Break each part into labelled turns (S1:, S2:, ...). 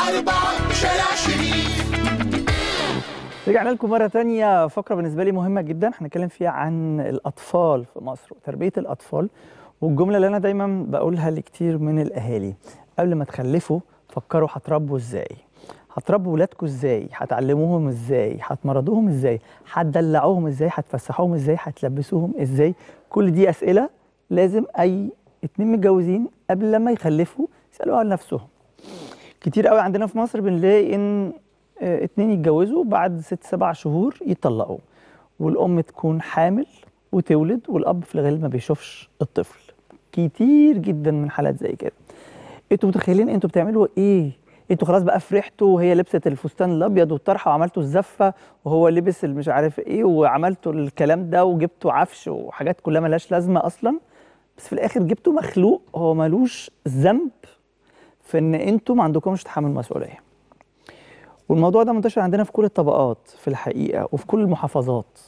S1: أربعة شارع شريف
S2: رجعنا لكم مرة تانية فقرة بالنسبة لي مهمة جدا هنتكلم فيها عن الأطفال في مصر وتربية الأطفال والجملة اللي أنا دايما بقولها لكتير من الأهالي قبل ما تخلفوا فكروا هتربوا إزاي هتربوا ولادكم إزاي هتعلموهم إزاي هتمرضوهم إزاي هتدلعوهم إزاي هتفسحوهم إزاي هتلبسوهم إزاي كل دي أسئلة لازم أي اتنين متجوزين قبل لما يخلفوا يسألوها لنفسهم كتير قوي عندنا في مصر بنلاقي ان آه، اتنين يتجوزوا بعد ست سبع شهور يطلقوا والام تكون حامل وتولد والاب في الغالب ما بيشوفش الطفل كتير جدا من حالات زي كده انتوا متخيلين انتوا بتعملوا ايه انتوا خلاص بقى فرحتوا وهي لبست الفستان الابيض والطرحه وعملتوا الزفه وهو لبس مش عارف ايه وعملتوا الكلام ده وجبتوا عفش وحاجات كلها ملهاش لازمه اصلا بس في الاخر جبتوا مخلوق هو ملوش ذنب في ان انتوا ما عندكمش تحمل مسؤوليه والموضوع ده منتشر عندنا في كل الطبقات في الحقيقه وفي كل المحافظات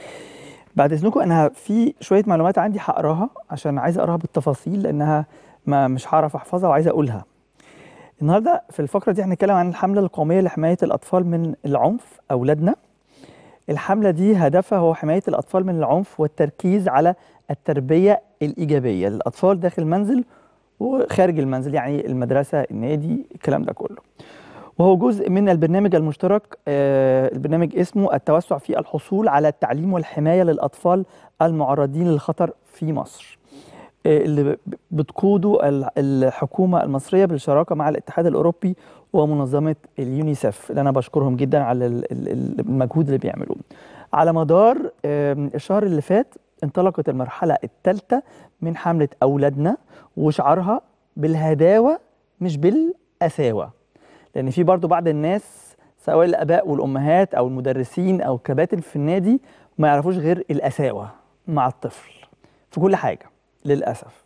S2: بعد اذنكم انا في شويه معلومات عندي هقراها عشان عايز اقراها بالتفاصيل لانها ما مش هعرف احفظها وعايز اقولها النهارده في الفقره دي هنتكلم عن الحمله القوميه لحمايه الاطفال من العنف اولادنا الحمله دي هدفها هو حمايه الاطفال من العنف والتركيز على التربيه الايجابيه للاطفال داخل المنزل وخارج المنزل يعني المدرسه النادي الكلام ده كله وهو جزء من البرنامج المشترك آه، البرنامج اسمه التوسع في الحصول على التعليم والحمايه للاطفال المعرضين للخطر في مصر آه، اللي ب- بتقوده ال- الحكومه المصريه بالشراكه مع الاتحاد الاوروبي ومنظمه اليونيسف اللي انا بشكرهم جدا على ال- ال- ال- المجهود اللي بيعملوه على مدار آم، الشهر اللي فات انطلقت المرحله الثالثه من حمله اولادنا وشعارها بالهداوه مش بالقساوه لان في برضو بعض الناس سواء الاباء والامهات او المدرسين او الكباتن في النادي ما يعرفوش غير القساوه مع الطفل في كل حاجه للاسف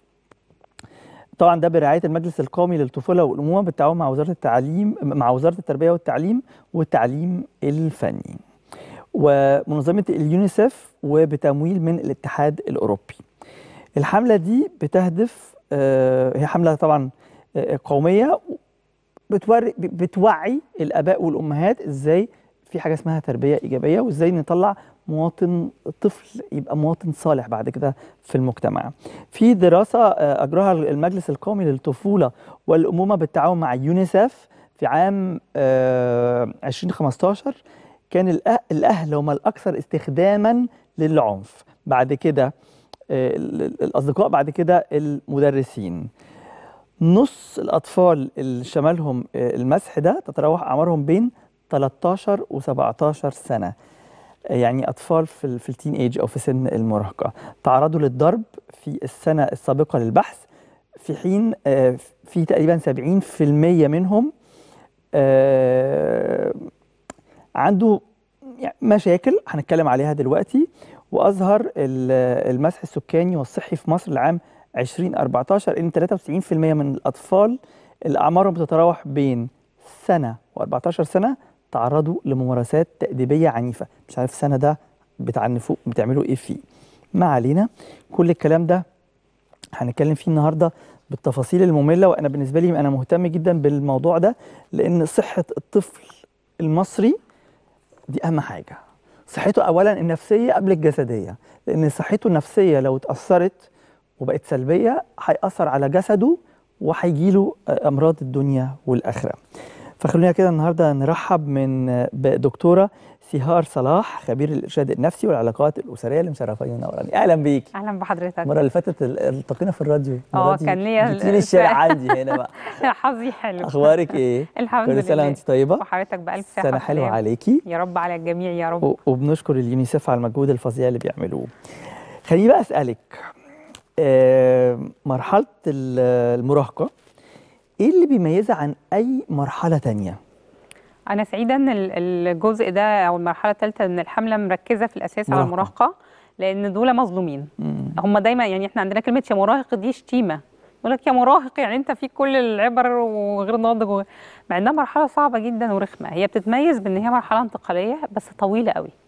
S2: طبعا ده برعايه المجلس القومي للطفوله والامومه بالتعاون مع وزاره التعليم مع وزاره التربيه والتعليم والتعليم الفني ومنظمه اليونيسف وبتمويل من الاتحاد الاوروبي الحمله دي بتهدف آه، هي حمله طبعا آه، قوميه بتوري بتوعي الاباء والامهات ازاي في حاجه اسمها تربيه ايجابيه وازاي نطلع مواطن طفل يبقى مواطن صالح بعد كده في المجتمع. في دراسه آه، اجراها المجلس القومي للطفوله والامومه بالتعاون مع يونيسف في عام آه، 2015 كان الأه- الاهل هم الاكثر استخداما للعنف بعد كده آه، ال- ال- الاصدقاء بعد كده المدرسين نص الاطفال اللي شمالهم آه، المسح ده تتراوح اعمارهم بين 13 و17 سنه آه، يعني اطفال في ال- في التين ايج او في سن المراهقه تعرضوا للضرب في السنه السابقه للبحث في حين آه، في تقريبا 70% منهم آه، عنده يعني مشاكل هنتكلم عليها دلوقتي واظهر ال- المسح السكاني والصحي في مصر العام 2014 ان 93% من الاطفال اللي اعمارهم بتتراوح بين سنه و14 سنه تعرضوا لممارسات تأديبيه عنيفه مش عارف السنه ده بتعنفوا بتعملوا ايه فيه ما علينا كل الكلام ده هنتكلم فيه النهارده بالتفاصيل الممله وانا بالنسبه لي انا مهتم جدا بالموضوع ده لان صحه الطفل المصري دي اهم حاجه صحته اولا النفسيه قبل الجسديه لان صحته النفسيه لو اتاثرت وبقت سلبيه هياثر على جسده وهيجيله امراض الدنيا والاخره فخلونا كده النهارده نرحب من بدكتوره سهار صلاح خبير الارشاد النفسي والعلاقات الاسريه اللي مشرفاني ونوراني اهلا بيكي
S3: اهلا بحضرتك
S2: المره اللي فاتت ال- التقينا في الراديو
S3: اه،
S2: المرة دي
S3: كان ليا
S2: جبتيلي
S3: ال-
S2: الشارع عندي هنا بقى
S3: حظي حلو
S2: اخبارك ايه
S3: الحمد
S2: كل سنه
S3: لله
S2: وانت طيبه
S3: وحضرتك بالف صحه
S2: سنه حلوه
S3: وسلامة.
S2: عليكي
S3: يا رب على الجميع يا رب
S2: و- وبنشكر اليونيسف على المجهود الفظيع اللي بيعملوه خليني بقى اسالك آه، مرحله ال- المراهقه ايه اللي بيميزها عن اي مرحله تانية
S3: انا سعيده ان ال- الجزء ده او المرحله الثالثه من الحمله مركزه في الاساس على
S2: مراهقة.
S3: المراهقه لان دول مظلومين
S2: مم.
S3: هم دايما يعني احنا عندنا كلمه يا مراهق دي شتيمه يقول لك يا مراهق يعني انت فيك كل العبر وغير ناضج و- مع انها مرحله صعبه جدا ورخمه هي بتتميز بان هي مرحله انتقاليه بس طويله قوي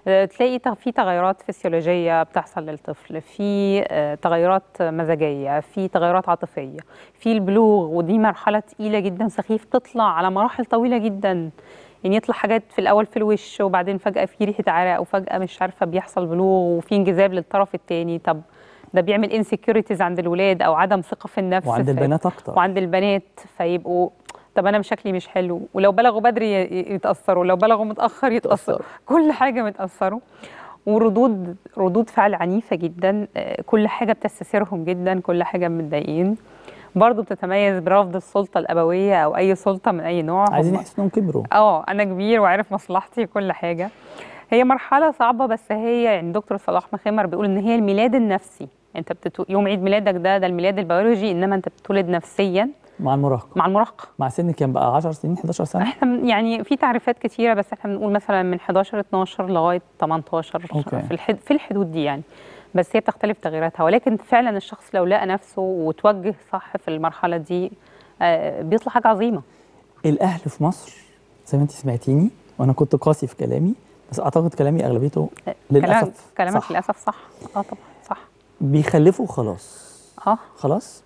S3: آه، تلاقي ت- في تغيرات فسيولوجيه بتحصل للطفل في آه، تغيرات مزاجيه في تغيرات عاطفيه في البلوغ ودي مرحله تقيله جدا سخيف تطلع على مراحل طويله جدا يعني يطلع حاجات في الاول في الوش وبعدين فجاه في ريحه عرق او فجاه مش عارفه بيحصل بلوغ وفي انجذاب للطرف الثاني طب ده بيعمل انسكيورتيز عند الولاد او عدم ثقه في النفس
S2: وعند
S3: في-
S2: البنات اكتر
S3: وعند البنات فيبقوا طب انا شكلي مش حلو ولو بلغوا بدري ي- يتاثروا لو بلغوا متاخر يتاثروا
S2: يتأثروا.
S3: كل حاجه متاثروا وردود ردود فعل عنيفه جدا آه، كل حاجه بتستثيرهم جدا كل حاجه متضايقين برضه بتتميز برفض السلطه الابويه او اي سلطه من اي نوع
S2: عايزين
S3: هم-
S2: يحسوا انهم كبروا
S3: اه انا كبير وعارف مصلحتي كل حاجه هي مرحله صعبه بس هي يعني دكتور صلاح مخمر بيقول ان هي الميلاد النفسي انت بتتو... يوم عيد ميلادك ده ده الميلاد البيولوجي انما انت بتولد نفسيا
S2: مع المراهقه
S3: مع المراهقه
S2: مع سن كام بقى 10 سنين 11 سنه
S3: احنا من- يعني في تعريفات كتيره بس احنا بنقول مثلا من 11 12 لغايه 18
S2: أوكي.
S3: في الحد في الحدود دي يعني بس هي بتختلف تغييراتها ولكن فعلا الشخص لو لقى نفسه وتوجه صح في المرحله دي آه، بيطلع حاجه عظيمه
S2: الاهل في مصر زي ما انت سمعتيني وانا كنت قاسي في كلامي بس اعتقد كلامي اغلبيته
S3: كلام
S2: للاسف
S3: كلامك
S2: صح.
S3: للاسف صح اه طبعا صح
S2: بيخلفوا خلاص
S3: اه
S2: خلاص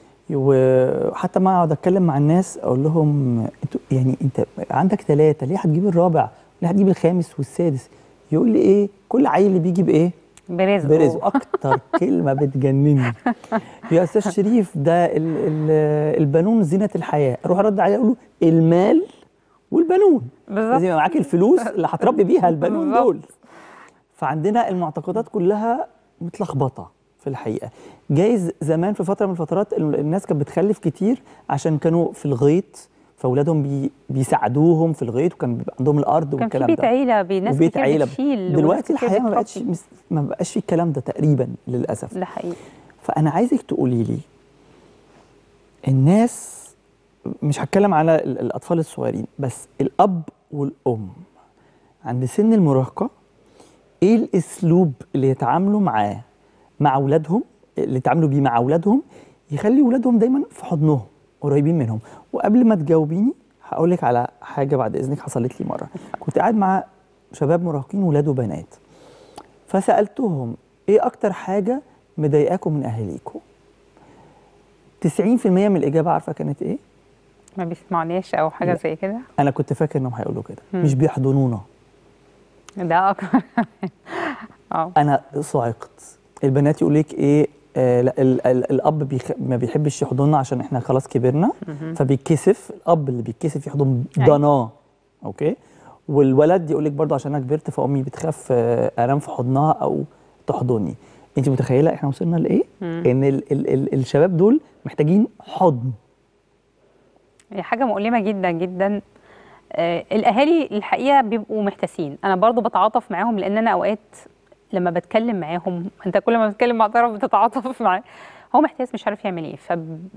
S2: وحتى ما اقعد اتكلم مع الناس اقول لهم انتوا يعني انت عندك ثلاثه ليه هتجيب الرابع؟ ليه هتجيب الخامس والسادس؟ يقول لي ايه؟ كل عيل اللي بيجي بايه؟
S3: برزق
S2: برزق اكتر كلمه بتجنني يا استاذ شريف ده ال ال البنون زينه الحياه اروح ارد عليه اقول له المال والبنون
S3: بالظبط
S2: لازم يبقى معاك الفلوس اللي هتربي بيها البنون
S3: بالظبط.
S2: دول فعندنا المعتقدات كلها متلخبطه في الحقيقه جايز زمان في فتره من الفترات ال- الناس كانت بتخلف كتير عشان كانوا في الغيط فاولادهم بي بيساعدوهم في الغيط وكان بيبقى عندهم الارض
S3: كان في
S2: والكلام
S3: بيت
S2: ده
S3: عيله بناس
S2: وبيت
S3: كتير
S2: عيله
S3: بتشيل وناس
S2: دلوقتي
S3: كتير
S2: الحياه ما بقتش
S3: بتربي.
S2: مس- ما بقاش في الكلام ده تقريبا للاسف
S3: ده حقيقي
S2: فانا عايزك تقولي لي الناس مش هتكلم على ال- الاطفال الصغيرين بس الاب والام عند سن المراهقه ايه الاسلوب اللي يتعاملوا معاه مع اولادهم اللي يتعاملوا بيه مع اولادهم يخلي اولادهم دايما في حضنهم قريبين منهم وقبل ما تجاوبيني هقول لك على حاجه بعد اذنك حصلت لي مره كنت قاعد مع شباب مراهقين ولاد وبنات فسالتهم ايه اكتر حاجه مضايقاكم من اهاليكم 90% من الاجابه عارفه كانت ايه
S3: ما بيسمعناش او حاجه
S2: لا.
S3: زي كده
S2: انا كنت فاكر انهم هيقولوا كده
S3: مم.
S2: مش بيحضنونا
S3: ده اكبر اه
S2: انا صعقت البنات يقول لك ايه آه لا ال ال الاب بيخ... ما بيحبش يحضننا عشان احنا خلاص كبرنا فبيتكسف الاب اللي بيتكسف يحضن
S3: أيوة.
S2: ضناه اوكي والولد يقول لك برضه عشان انا كبرت فامي بتخاف آه، انام في حضنها او تحضني انت متخيله احنا وصلنا لايه
S3: مم.
S2: ان ال ال ال الشباب دول محتاجين حضن
S3: هي حاجه مؤلمه جدا جدا آه الاهالي الحقيقه بيبقوا محتاسين انا برضو بتعاطف معاهم لان انا اوقات لما بتكلم معاهم انت كل ما بتتكلم مع طرف بتتعاطف معاه هو محتاس مش عارف يعمل ايه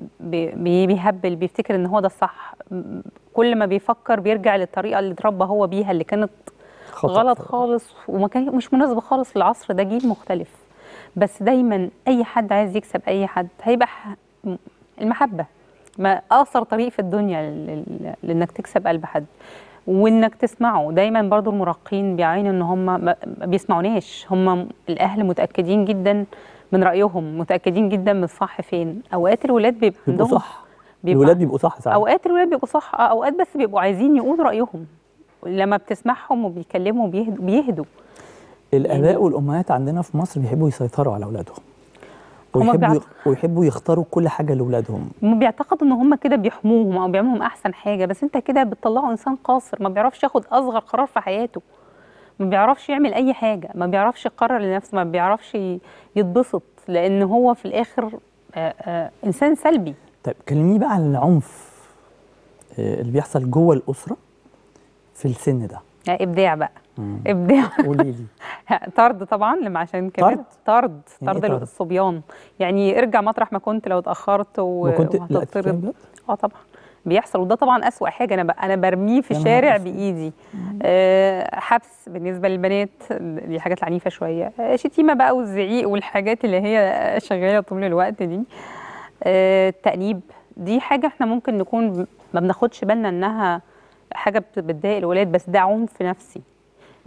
S3: فبيهبل بيفتكر ان هو ده الصح م- كل ما بيفكر بيرجع للطريقه اللي اتربى هو بيها اللي كانت
S2: خطأ
S3: غلط
S2: طبعاً.
S3: خالص وما كان مش مناسبه خالص للعصر ده جيل مختلف بس دايما اي حد عايز يكسب اي حد هيبقى ح- م- المحبه ما اقصر طريق في الدنيا لل- لل- لانك تكسب قلب حد وانك تسمعه دايما برضو المراهقين بيعانوا ان هم ما ما بيسمعوناش هم الاهل متاكدين جدا من رايهم متاكدين جدا من الصح فين اوقات الولاد بيبقى
S2: بيبقوا
S3: عندهم
S2: صح
S3: بيبقى
S2: الولاد بيبقوا صح ساعات
S3: اوقات الولاد بيبقوا صح آه، اوقات بس بيبقوا عايزين يقولوا رايهم لما بتسمعهم وبيتكلموا بيهدوا, بيهدوا.
S2: الاباء والامهات عندنا في مصر بيحبوا يسيطروا على اولادهم
S3: هما
S2: ويحبوا
S3: بيعت-
S2: يخ- ويحبوا يختاروا كل حاجه لاولادهم
S3: هم بيعتقدوا ان هم كده بيحموهم او بيعملوا احسن حاجه بس انت كده بتطلعه انسان قاصر ما بيعرفش ياخد اصغر قرار في حياته ما بيعرفش يعمل اي حاجه ما بيعرفش يقرر لنفسه ما بيعرفش ي- يتبسط لان هو في الاخر آه، آه، انسان سلبي
S2: طيب كلميني بقى عن العنف آه، اللي بيحصل جوه الاسره في السن ده
S3: يعني ابداع بقى ابداع
S2: قولي لي
S3: طرد طبعا لما عشان كبرت
S2: طرد؟
S3: طرد
S2: يعني إيه
S3: طرد
S2: طرد؟
S3: الصبيان يعني ارجع مطرح ما كنت لو اتاخرت و...
S2: ما كنت لا
S3: وهتطرد
S2: تتكلم بجد؟
S3: اه طبعا بيحصل وده طبعا اسوأ حاجه انا ب... انا برميه في
S2: يا نهار
S3: الشارع
S2: أسود.
S3: بايدي آه حبس بالنسبه للبنات دي حاجات عنيفه شويه آه شتيمه بقى والزعيق والحاجات اللي هي شغاله طول الوقت دي آه التأنيب دي حاجه احنا ممكن نكون ب- ما بناخدش بالنا انها حاجه بت- بتضايق الولاد بس ده عنف نفسي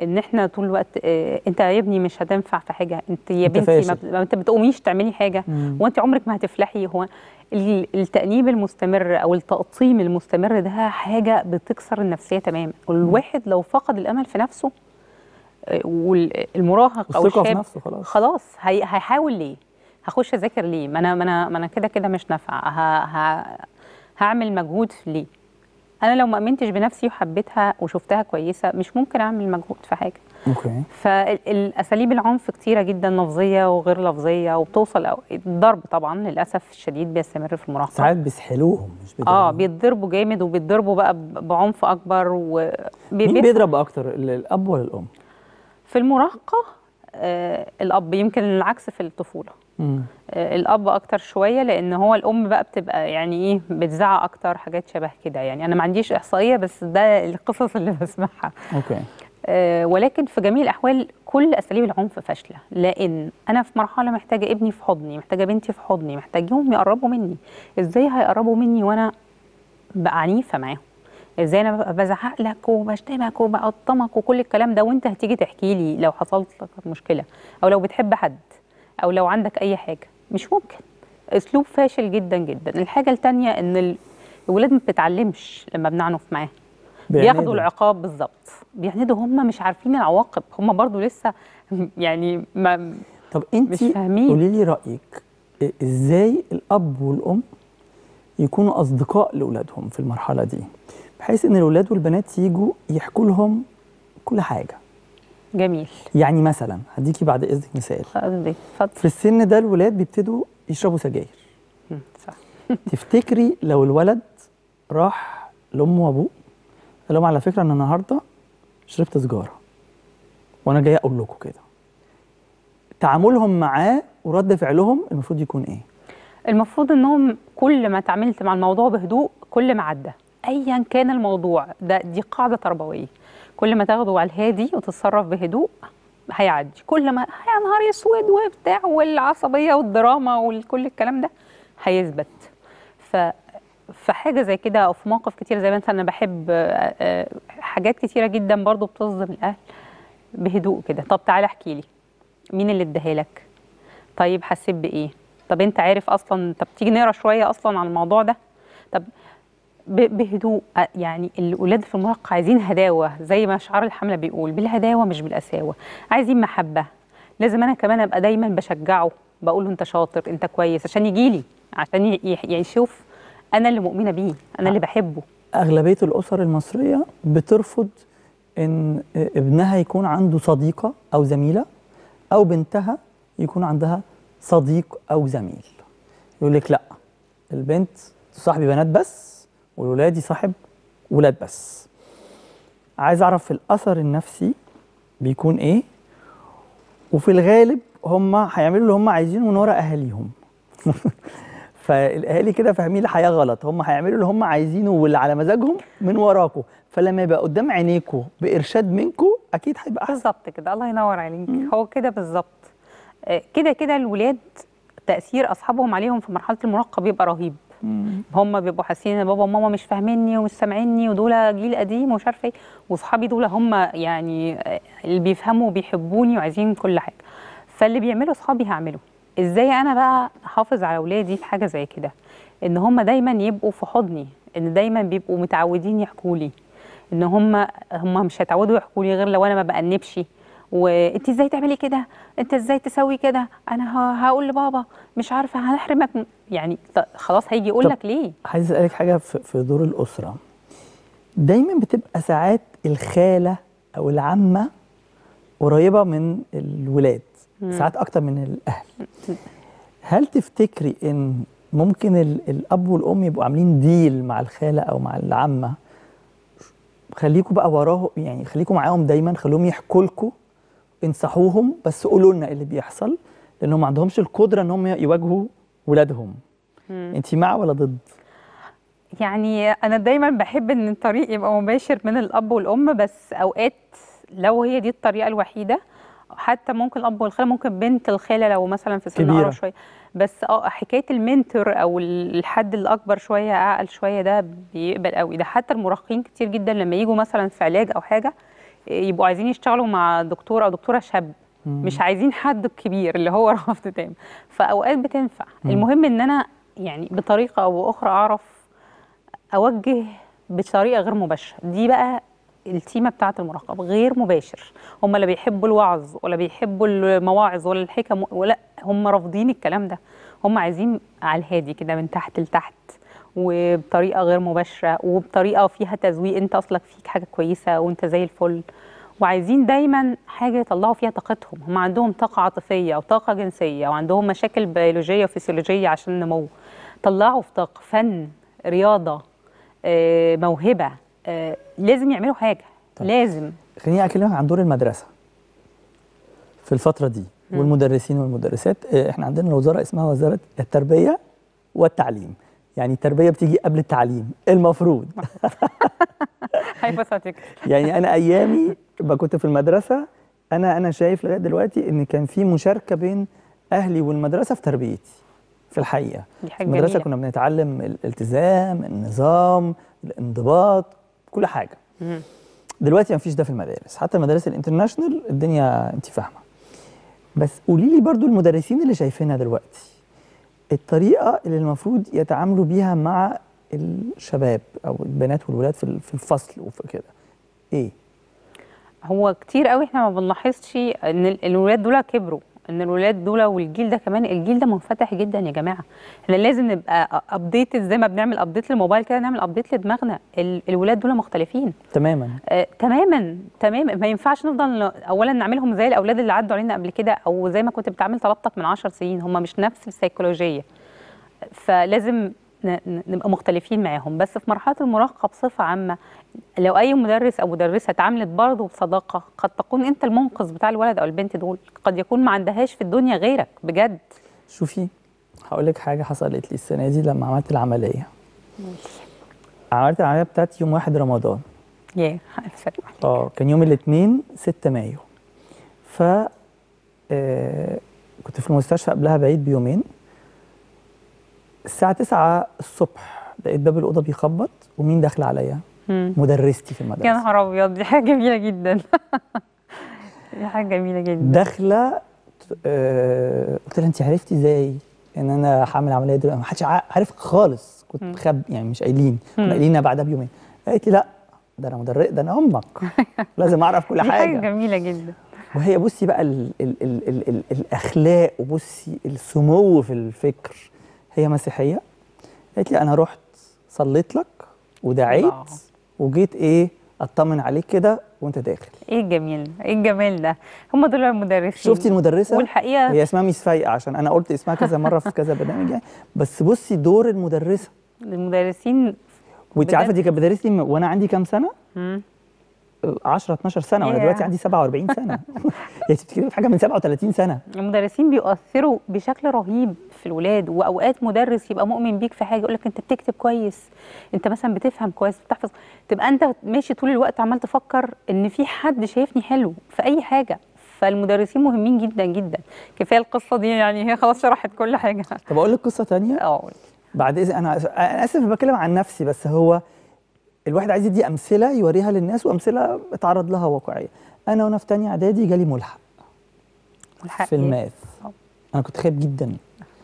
S3: ان احنا طول الوقت آه، انت يا ابني مش هتنفع في حاجه انت يا
S2: أنت
S3: بنتي ما,
S2: فاشل.
S3: بت- ما انت بتقوميش تعملي حاجه
S2: مم.
S3: وانت عمرك ما هتفلحي هو ال- التأنيب المستمر او التقطيم المستمر ده حاجه بتكسر النفسيه تماما والواحد لو فقد الامل في نفسه آه، والمراهق او
S2: الثقه في
S3: الشاب
S2: نفسه خلاص
S3: خلاص هي هيحاول ليه هخش اذاكر ليه ما انا ما انا ما انا كده كده مش نافعه ه... ه... هعمل مجهود في ليه انا لو ما امنتش بنفسي وحبيتها وشفتها كويسه مش ممكن اعمل مجهود في حاجه
S2: اوكي
S3: فالاساليب العنف كتيره جدا لفظيه وغير لفظيه وبتوصل أو الضرب طبعا للاسف الشديد بيستمر في المراهقه
S2: ساعات بيسحلوهم مش
S3: اه
S2: بيضربوهم.
S3: بيتضربوا جامد وبيتضربوا بقى ب- بعنف اكبر و
S2: مين
S3: بي-
S2: بيضرب اكتر ال- الاب ولا الام
S3: في المراهقه آه الاب يمكن العكس في الطفوله
S2: مم.
S3: آه، الاب اكتر شويه لان هو الام بقى بتبقى يعني ايه بتزعق اكتر حاجات شبه كده يعني انا ما عنديش احصائيه بس ده القصص اللي بسمعها
S2: اوكي
S3: آه، ولكن في جميع الاحوال كل اساليب العنف فاشله لان انا في مرحله محتاجه ابني في حضني محتاجه بنتي في حضني محتاجيهم يقربوا مني ازاي هيقربوا مني وانا بقى عنيفه معاهم ازاي انا ببقى بزعق لك وبشتمك وبقطمك وكل الكلام ده وانت هتيجي تحكي لي لو حصلت لك مشكله او لو بتحب حد او لو عندك اي حاجه مش ممكن اسلوب فاشل جدا جدا الحاجه التانية ان ال- الولاد ما بتتعلمش لما بنعنف معاهم بياخدوا
S2: بيعندوا.
S3: العقاب بالظبط بيعندوا هم مش عارفين العواقب هم برضو لسه يعني ما
S2: طب انت
S3: مش فاهمين.
S2: قولي لي رايك إيه- ازاي الاب والام يكونوا اصدقاء لاولادهم في المرحله دي بحيث ان الاولاد والبنات يجوا يحكوا لهم كل حاجه
S3: جميل
S2: يعني مثلا هديكي بعد اذنك مثال
S3: قصدي اتفضل
S2: في السن ده الولاد بيبتدوا يشربوا سجاير
S3: مم، صح
S2: تفتكري لو الولد راح لامه وابوه قال لهم على فكره انا النهارده شربت سجاره وانا جاي اقول لكم كده تعاملهم معاه ورد فعلهم المفروض يكون ايه
S3: المفروض انهم كل ما تعاملت مع الموضوع بهدوء كل ما عدى ايا كان الموضوع ده دي قاعده تربويه كل ما تاخده على الهادي وتتصرف بهدوء هيعدي كل ما يا نهار اسود وبتاع والعصبيه والدراما وكل الكلام ده هيثبت ف في حاجه زي كده او في مواقف كتير زي مثلا انا بحب آه، آه، حاجات كتيره جدا برضو بتصدم الاهل بهدوء كده طب تعالى احكي لي مين اللي اداها لك طيب حسيت بايه طب انت عارف اصلا طب تيجي نقرا شويه اصلا عن الموضوع ده طب ب- بهدوء أ- يعني الاولاد في المراهقه عايزين هداوه زي ما شعار الحمله بيقول بالهداوه مش بالقساوه عايزين محبه لازم انا كمان ابقى دايما بشجعه بقول له انت شاطر انت كويس عشان يجي لي عشان ي- ي- يشوف انا اللي مؤمنه بيه انا اللي بحبه
S2: اغلبيه الاسر المصريه بترفض ان ابنها يكون عنده صديقه او زميله او بنتها يكون عندها صديق او زميل يقول لك لا البنت تصاحبي بنات بس والولاد يصاحب ولاد بس عايز اعرف الاثر النفسي بيكون ايه وفي الغالب هم هيعملوا اللي هم عايزينه من ورا اهاليهم فالاهالي كده فاهمين الحياه غلط هم هيعملوا اللي هم عايزينه واللي على مزاجهم من وراكم فلما يبقى قدام عينيكم بارشاد منكم اكيد هيبقى احسن
S3: بالظبط كده الله ينور عليك هو كده بالظبط آه، كده كده الولاد تاثير اصحابهم عليهم في مرحله المراهقه بيبقى رهيب هم بيبقوا حاسين ان بابا وماما مش فاهميني ومش سامعيني ودول جيل قديم ومش عارفه ايه واصحابي دول هم يعني آه، اللي بيفهموا وبيحبوني وعايزين كل حاجه فاللي بيعمله اصحابي هعمله ازاي انا بقى احافظ على اولادي في حاجه زي كده ان هم دايما يبقوا في حضني ان دايما بيبقوا متعودين يحكوا لي ان هم هم مش هيتعودوا يحكوا لي غير لو انا ما بأنبش وانت ازاي تعملي كده انت ازاي تسوي كده انا ه- هقول لبابا مش عارفه هنحرمك من- يعني ط- خلاص هيجي يقول
S2: طب
S3: لك ليه
S2: عايز اسالك حاجه في في دور الاسره دايما بتبقى ساعات الخاله او العمه قريبه من الولاد ساعات اكتر من الاهل هل تفتكري ان ممكن ال- الاب والام يبقوا عاملين ديل مع الخاله او مع العمه خليكوا بقى وراه يعني خليكوا معاهم دايما خليهم يحكوا لكم انصحوهم بس قولوا لنا اللي بيحصل لانهم ما عندهمش القدره ان هم يواجهوا ولادهم انت مع ولا ضد
S3: يعني انا دايما بحب ان الطريق يبقى مباشر من الاب والام بس اوقات لو هي دي الطريقه الوحيده حتى ممكن الاب والخاله ممكن بنت الخاله لو مثلا في سن
S2: كبيرة.
S3: اقرب شويه بس اه حكايه المنتور او الحد الاكبر شويه اعقل شويه ده بيقبل قوي ده حتى المراهقين كتير جدا لما يجوا مثلا في علاج او حاجه يبقوا عايزين يشتغلوا مع دكتور او دكتوره شاب مش عايزين حد كبير اللي هو رفض تام فاوقات بتنفع المهم ان انا يعني بطريقه او باخرى اعرف اوجه بطريقه غير مباشره دي بقى التيمه بتاعه المراقبه غير مباشر هم لا بيحبوا الوعظ ولا بيحبوا المواعظ ولا الحكم ولا هم رافضين الكلام ده هم عايزين على الهادي كده من تحت لتحت وبطريقه غير مباشره وبطريقه فيها تزويق انت اصلك فيك حاجه كويسه وانت زي الفل وعايزين دايما حاجه يطلعوا فيها طاقتهم هم عندهم طاقه عاطفيه او طاقه جنسيه وعندهم مشاكل بيولوجيه وفسيولوجيه عشان النمو طلعوا في طاقه فن رياضه آه، موهبه آه، لازم يعملوا حاجه
S2: طيب.
S3: لازم
S2: خليني اكلمك عن دور المدرسه في الفتره دي والمدرسين والمدرسات آه، احنا عندنا وزاره اسمها وزاره التربيه والتعليم يعني التربيه بتيجي قبل التعليم المفروض
S3: هايبوثيتيك
S2: يعني انا ايامي ما كنت في المدرسه انا انا شايف لغايه دلوقتي ان كان في مشاركه بين اهلي والمدرسه في تربيتي في الحقيقه
S3: دي حاجه
S2: المدرسه
S3: جميله
S2: كنا بنتعلم الالتزام النظام الانضباط كل حاجه
S3: مم.
S2: دلوقتي ما فيش ده في المدارس حتى المدارس الانترناشونال الدنيا انت فاهمه بس قولي لي برضو المدرسين اللي شايفينها دلوقتي الطريقه اللي المفروض يتعاملوا بيها مع الشباب او البنات والولاد في في الفصل وفي كده ايه
S3: هو كتير قوي احنا ما بنلاحظش ان ال- الولاد دول كبروا ان الولاد دول والجيل ده كمان الجيل ده منفتح جدا يا جماعه احنا لازم نبقى ابديت زي ما بنعمل ابديت للموبايل كده نعمل ابديت لدماغنا ال- الولاد دول مختلفين
S2: تماما
S3: آه، تماما تماما ما ينفعش نفضل ن- اولا نعملهم زي الاولاد اللي عدوا علينا قبل كده او زي ما كنت بتعامل طلبتك من 10 سنين هم مش نفس السيكولوجيه فلازم ن- ن- نبقى مختلفين معاهم بس في مرحله المراهقه بصفه عامه لو اي مدرس او مدرسه اتعاملت برضه بصداقه قد تكون انت المنقذ بتاع الولد او البنت دول قد يكون ما عندهاش في الدنيا غيرك بجد
S2: شوفي هقول لك حاجه حصلت لي السنه دي لما عملت العمليه عملت العمليه بتاعتي يوم 1 رمضان
S3: ياه ألف سلامة عليك.
S2: اه كان يوم الاثنين 6 مايو ف آه، كنت في المستشفى قبلها بعيد بيومين الساعة 9 الصبح لقيت باب الأوضة بيخبط ومين داخل عليا؟
S3: مم.
S2: مدرستي في
S3: يا
S2: المدرسة
S3: نهار ابيض دي حاجه جميله جدا دي حاجه جميله جدا
S2: داخلة آه، قلت لها أنت عرفتي إزاي إن أنا هعمل عملية دلوقتي؟ ما حدش عا- عارف خالص كنت
S3: مم.
S2: خب يعني مش قايلين كنا
S3: مم.
S2: قايلين بعدها بيومين قالت لي لا ده أنا مدرس ده أنا أمك لازم أعرف كل
S3: دي
S2: حاجة
S3: حاجه جميله جدا
S2: وهي بصي بقى ال ال ال ال ال الاخلاق وبصي السمو في الفكر هي مسيحيه قالت لي انا رحت صليت لك ودعيت
S3: الله.
S2: وجيت ايه اطمن عليك كده وانت داخل
S3: ايه الجميل ده؟ ايه الجمال ده هم دول المدرسين
S2: شفتي المدرسه
S3: والحقيقه
S2: هي اسمها ميس فايقه عشان انا قلت اسمها كذا مره في كذا برنامج يعني بس بصي دور المدرسه
S3: المدرسين
S2: وانت عارفه
S3: بجد؟
S2: دي كانت بتدرسني من- وانا عندي كام سنه
S3: مم.
S2: 10 12 سنه وانا
S3: ياه.
S2: دلوقتي عندي 47 سنه يعني بتتكلمي في حاجه من 37 سنه
S3: المدرسين بيؤثروا بشكل رهيب في الولاد واوقات مدرس يبقى مؤمن بيك في حاجه يقول لك انت بتكتب كويس انت مثلا بتفهم كويس بتحفظ تبقى انت ماشي طول الوقت عمال تفكر ان في حد شايفني حلو في اي حاجه فالمدرسين مهمين جدا جدا كفايه القصه دي يعني هي خلاص شرحت كل حاجه
S2: طب اقول لك قصه تانية
S3: اه
S2: بعد اذن انا انا اسف بتكلم عن نفسي بس هو الواحد عايز يدي امثله يوريها للناس وامثله اتعرض لها واقعيه انا وانا في تانية اعدادي جالي ملحق
S3: والحق
S2: في
S3: إيه؟
S2: الماث
S3: آه.
S2: انا كنت خايف جدا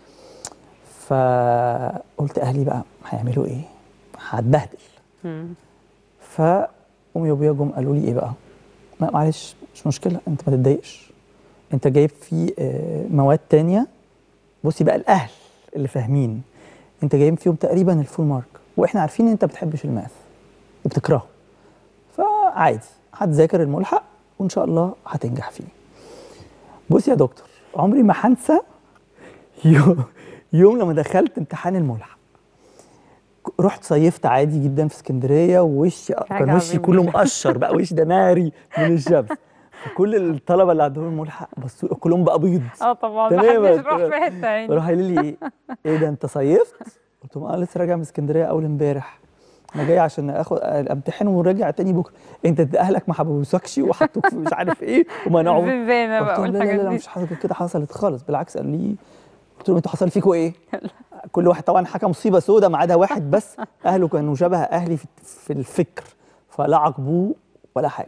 S2: فقلت اهلي بقى هيعملوا ايه هتبهدل
S3: مم.
S2: فامي وابويا جم قالوا لي ايه بقى ما معلش مش مشكله انت ما تتضايقش انت جايب فيه آه، مواد تانية بصي بقى الاهل اللي فاهمين انت جايب فيهم تقريبا الفول مارك واحنا عارفين ان انت ما بتحبش الماث وبتكرهه فعادي هتذاكر الملحق وان شاء الله هتنجح فيه بصي يا دكتور عمري ما هنسى يوم, يوم لما دخلت امتحان الملحق رحت صيفت عادي جدا في اسكندريه ووشي كان وشي
S3: عظيمة.
S2: كله مقشر بقى وشي ده ناري من الشمس كل الطلبه اللي عندهم الملحق بصوا كلهم بقى بيض
S3: اه طبعا
S2: تمام،
S3: ما حدش راح
S2: تمام.
S3: في حته يعني
S2: راح قال لي ايه ايه ده انت صيفت قلت لهم اه لسه راجع من اسكندريه اول امبارح انا جاي عشان اخد امتحن وراجع تاني بكره انت اهلك ما حبسوكش وحطوك في مش عارف ايه ومنعوك
S3: زنزانه بقى
S2: قلت لهم لا لا
S3: والحاجات
S2: لا
S3: دي
S2: مش حاجه كده حصلت خالص بالعكس قالوا لي قلت لهم انتوا حصل فيكم ايه؟ كل واحد طبعا حكى مصيبه سودة ما عدا واحد بس اهله كانوا شبه اهلي في, في الفكر فلا عاقبوه ولا حاجه بس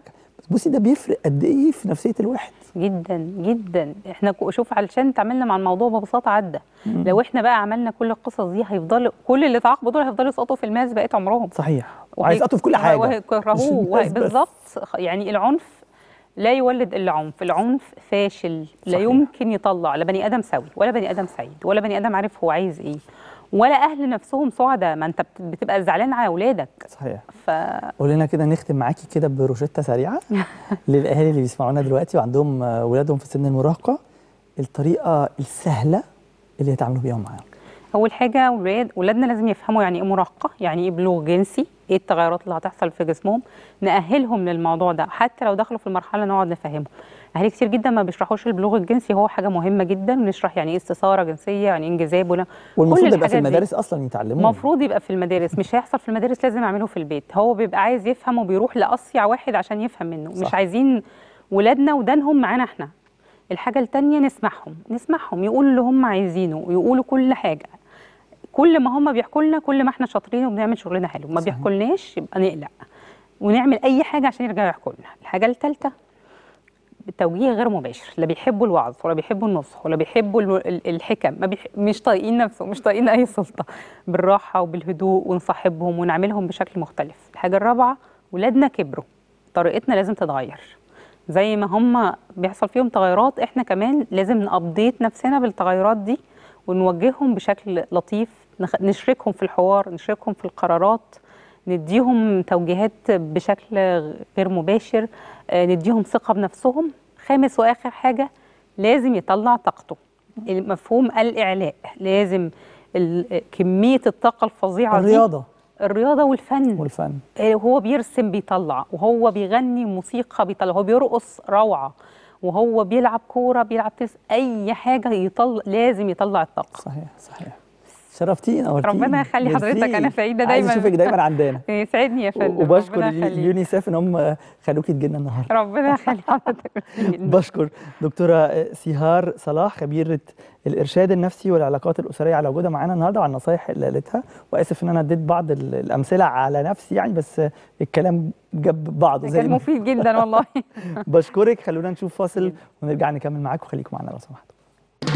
S2: بصي ده بيفرق قد ايه في نفسيه الواحد
S3: جدا جدا احنا كو- شوف علشان تعاملنا مع الموضوع ببساطه عدى لو احنا بقى عملنا كل القصص دي هيفضلوا كل اللي تعاقبوا دول هيفضلوا يسقطوا في الماس بقيه عمرهم
S2: صحيح وهيسقطوا في كل حاجه مش
S3: وهيكرهوه
S2: الناس بس.
S3: بالظبط يعني العنف لا يولد الا عنف العنف فاشل لا
S2: صحيح.
S3: يمكن يطلع لا بني ادم سوي ولا بني ادم سعيد ولا بني ادم عارف هو عايز ايه ولا اهل نفسهم سعداء ما انت بت- بتبقى زعلان على اولادك
S2: صحيح
S3: ف
S2: قول لنا كده نختم معاكي كده بروشته سريعه للاهالي اللي بيسمعونا دلوقتي وعندهم آه، ولادهم في سن المراهقه الطريقه السهله اللي يتعاملوا بيها معاهم
S3: اول حاجه ولاد ولادنا لازم يفهموا يعني ايه مراهقه يعني ايه بلوغ جنسي ايه التغيرات اللي هتحصل في جسمهم ناهلهم للموضوع ده حتى لو دخلوا في المرحله نقعد نفهمهم اهالي كتير جدا ما بيشرحوش البلوغ الجنسي هو حاجه مهمه جدا نشرح يعني ايه استثاره جنسيه يعني ايه انجذاب ولا
S2: والمفروض يبقى في
S3: الحاجات دي.
S2: المدارس اصلا يتعلموه
S3: المفروض يبقى في المدارس مش هيحصل في المدارس لازم اعمله في البيت هو بيبقى عايز يفهم وبيروح لاصيع واحد عشان يفهم منه
S2: صح.
S3: مش عايزين ولادنا ودانهم معانا احنا الحاجه التانية نسمعهم نسمعهم يقولوا اللي هم عايزينه ويقولوا كل حاجه كل ما هم بيحكوا لنا كل ما احنا شاطرين وبنعمل شغلنا حلو ما
S2: صحيح.
S3: بيحكولناش يبقى نقلق ونعمل اي حاجه عشان يرجعوا يحكوا لنا الحاجه الثالثه توجيه غير مباشر لا بيحبوا الوعظ ولا بيحبوا النصح ولا بيحبوا الو- ال- الحكم ما بيح... مش طايقين نفسهم مش طايقين اي سلطه بالراحه وبالهدوء ونصاحبهم ونعملهم بشكل مختلف الحاجه الرابعه ولادنا كبروا طريقتنا لازم تتغير زي ما هم بيحصل فيهم تغيرات احنا كمان لازم نابديت نفسنا بالتغيرات دي ونوجههم بشكل لطيف نخ- نشركهم في الحوار نشركهم في القرارات نديهم توجيهات بشكل غير مباشر آه، نديهم ثقة بنفسهم خامس وآخر حاجة لازم يطلع طاقته المفهوم الإعلاء لازم ال- كمية الطاقة الفظيعة دي
S2: الرياضه
S3: الرياضة والفن
S2: والفن
S3: آه، هو بيرسم بيطلع وهو بيغني موسيقى بيطلع هو بيرقص روعة وهو بيلعب كورة بيلعب تنس أي حاجة يطلع لازم يطلع الطاقة
S2: صحيح صحيح شرفتينا ورتينا
S3: ربنا يخلي حضرتك،
S2: ميرسي.
S3: أنا سعيدة
S2: عايز
S3: دايماً.
S2: اشوفك دايما عندنا
S3: يسعدني يا فندم
S2: وبشكر
S3: ربنا
S2: اليو-
S3: يخليك.
S2: اليونيسف ان هم خلوكي تجينا النهارده
S3: ربنا يخلي حضرتك ميرسي جداً.
S2: بشكر دكتوره سيهار صلاح خبيره الارشاد النفسي والعلاقات الاسريه على وجودها معانا النهارده وعلى النصايح اللي قالتها واسف ان انا اديت بعض ال- الامثله على نفسي يعني بس الكلام جاب بعضه زي
S3: كان
S2: ما
S3: مفيد جدا والله
S2: بشكرك خلونا نشوف فاصل ونرجع نكمل معاكم خليكم معانا لو سمحتوا